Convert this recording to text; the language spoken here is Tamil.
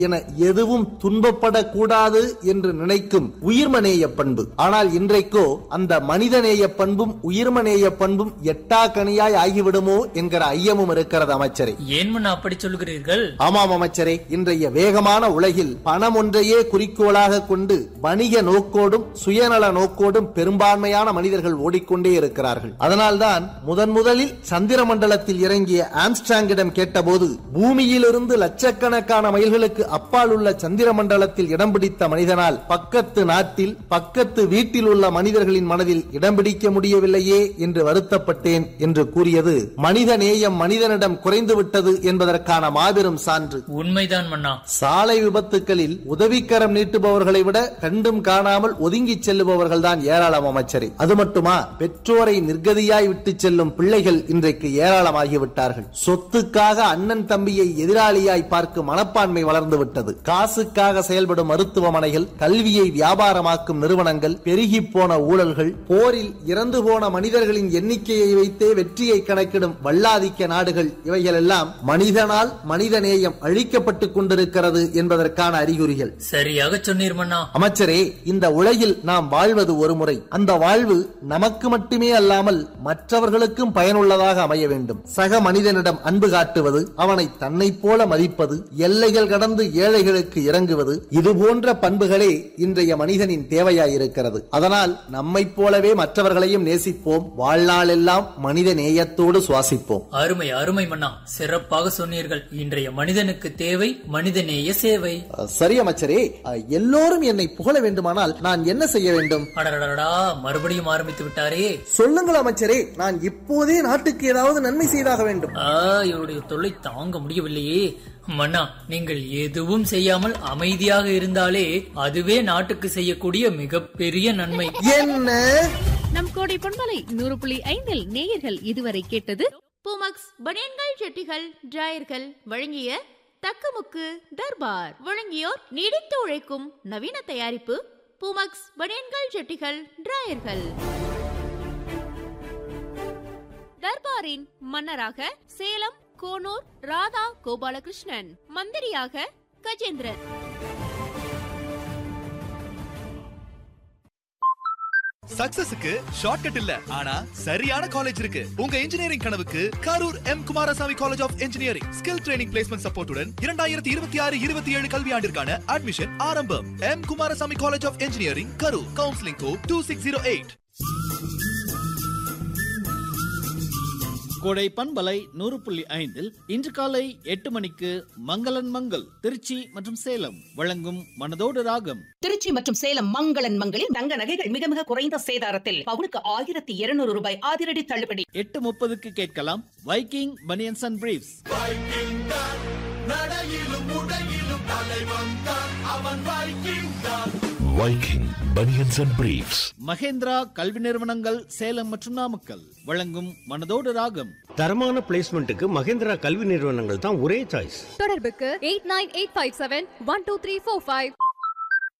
என எதுவும் துன்பப்படக்கூடாது என்று நினைக்கும் உயிர்மநேய பண்பு ஆனால் இன்றைக்கோ அந்த மனிதநேய பண்பும் உயிர்மநேய பண்பும் எட்டாக்கனியாய் ஆகிவிடுமோ என்கிற ஐயமும் இருக்கிறது அமைச்சரே ஏன் மன்னா அப்படி சொல்கிறீர்கள் ஆமாம் அமைச்சரே இன்றைய வேகமான உலகில் பணம் ஒன்றையே குறிக்கோளாக கொண்டு வணிக நோக்கோடும் சுயநல நோக்கோடும் பெரும்பான்மையான மனிதர்கள் ஓடிக்கொண்டே இருக்கிறார்கள் அதனால்தான் முதன் முதலில் சந்திர மண்டலத்தில் இறங்கிய ஆம்ஸ்ட்ராங்கிடம் கேட்டபோது பூமியிலிருந்து லட்சக்கணக்கான மைல்களுக்கு அப்பால் உள்ள சந்திர மண்டலத்தில் இடம் பிடித்த மனிதனால் பக்கத்து நாட்டில் பக்கத்து வீட்டில் உள்ள மனிதர்களின் மனதில் இடம் பிடிக்க முடியவில்லையே என்று வருத்தப்பட்டேன் என்று கூறியது மனித நேயம் மனிதனிடம் குறைந்து விட்டது என்பதற்கான மாபெரும் சான்று உண்மைதான் மன்னா சாலை விபத்துகளில் உதவிக்கரம் நீட்டுபவர்களை விட கண்டும் காணாமல் ஒதுங்கி செல்லுபவர்கள் தான் ஏராளம் அமைச்சரே அது மட்டுமா பெற்றோரை நிர்கதியாய் விட்டு செல்லும் பிள்ளைகள் இன்றைக்கு ஏராளமாகிவிட்டார்கள் சொத்துக்காக அண்ணன் தம்பியை எதிராளியாய் பார்க்கும் மனப்பான்மை வளர்ந்து விட்டது காசுக்காக செயல்படும் மருத்துவமனைகள் கல்வியை வியாபாரமாக்கும் நிறுவனங்கள் பெருகி போன ஊழல்கள் போரில் இறந்து போன மனிதர்களின் எண்ணிக்கையை வைத்தே வெற்றியை கணக்கிடும் வல்லாதிக்க நாடுகள் இவைகள் எல்லாம் மனிதனால் மனிதநேயம் அழிக்கப்பட்டுக் கொண்டிருக்கிறது என்பதற்கான அறிகுறிகள் சரியாக சொன்னீர் மன்னா அமைச்சரே இந்த உலகில் நாம் வாழ்வது ஒரு முறை அந்த வாழ்வு நமக்கு மட்டுமே அல்லாமல் மற்றவர்களுக்கும் பயனுள்ளதாக அமைய வேண்டும் சக மனிதனிடம் அன்பு காட்டுவது அவனை தன்னைப் போல மதிப்பது எல்லைகள் கடந்து ஏழைகளுக்கு இறங்குவது இது போன்ற பண்புகளே இன்றைய மனிதனின் தேவையாயிருக்கிறது அதனால் நம்மைப் போலவே மற்றவர்களையும் நேசிப்போம் வாழ்நாளெல்லாம் மனித நேயத்தோடு சுவாசிப்போம் அருமை அருமை மன்னா சிறப்பாக சொன்னீர்கள் இன்றைய மனிதனுக்கு தேவை மனிதநேய சேவை அஹ், சரி அமைச்சரே அஹ், எல்லோரும் என்னை புகழ வேண்டுமானால் நான் என்ன செய்ய வேண்டும் அடடடா மறுபடியும் ஆரம்பித்து விட்டாரே சொல்லுங்கள் அமைச்சரே நான் இப்போதே நாட்டுக்கு ஏதாவது நன்மை செய்தாக வேண்டும் ஆ இவருடைய தொல்லை தாங்க முடியவில்லையே மன்னா நீங்கள் எதுவும் செய்யாமல் அமைதியாக இருந்தாலே அதுவே நாட்டுக்கு செய்யக்கூடிய மிகப்பெரிய நன்மை என்ன நம் கோடை பொன்மலை நூறு புள்ளி ஐந்தில் நேயர்கள் இதுவரை கேட்டது பூமக்ஸ் பனியன்கள் செட்டிகள் டிராயர்கள் வழங்கிய தக்கமுக்கு தர்பார் வழங்கியோர் நீடித்து உழைக்கும் நவீன தயாரிப்பு பூமக்ஸ் பனியன்கள் செட்டிகள் டிராயர்கள் தர்பாரின் மன்னராக சேலம் கோனூர் ராதா கோபாலகிருஷ்ணன் மந்திரியாக கஜேந்திரன் சக்சஸுக்கு ஷார்ட்கட் இல்ல ஆனா சரியான காலேஜ் இருக்கு உங்க இன்ஜினியரிங் கனவுக்கு Karur M Kumaraswamy college of engineering skill training placement சப்போர்ட்டுடன் இரண்டாயிரத்தி இருபத்தி ஆறு இருபத்தி ஏழு கல்வியாண்டிற்கான அட்மிஷன் ஆரம்பம் M Kumaraswamy college of engineering Karur counselling code two six zero eight Kodai பண்பலை நூறு புள்ளி ஐந்தில் இன்று காலை எட்டு மணிக்கு மங்களன் மங்கள் திருச்சி மற்றும் சேலம் வழங்கும் மனதோடு ராகம் திருச்சி மற்றும் சேலம் மங்களன் மங்களில் தங்க நகைகள் மிக மிக குறைந்த சேதாரத்தில் பவுனுக்கு ஆயிரத்தி இருநூறு ரூபாய் அதிரடி தள்ளுபடி எட்டு முப்பதுக்கு கேட்கலாம் Viking banians and briefs Viking Bunions and Briefs. Mahendra கல்வி நிறுவனங்கள் சேலம் மற்றும் நாமக்கல் வழங்கும் மனதோடு ராகம் தரமான பிளேஸ்மெண்ட்டுக்கு மகேந்திரா கல்வி நிறுவனங்கள் தான் ஒரே சாய்ஸ் தொடர்புக்கு eight nine eight five seven one two three four five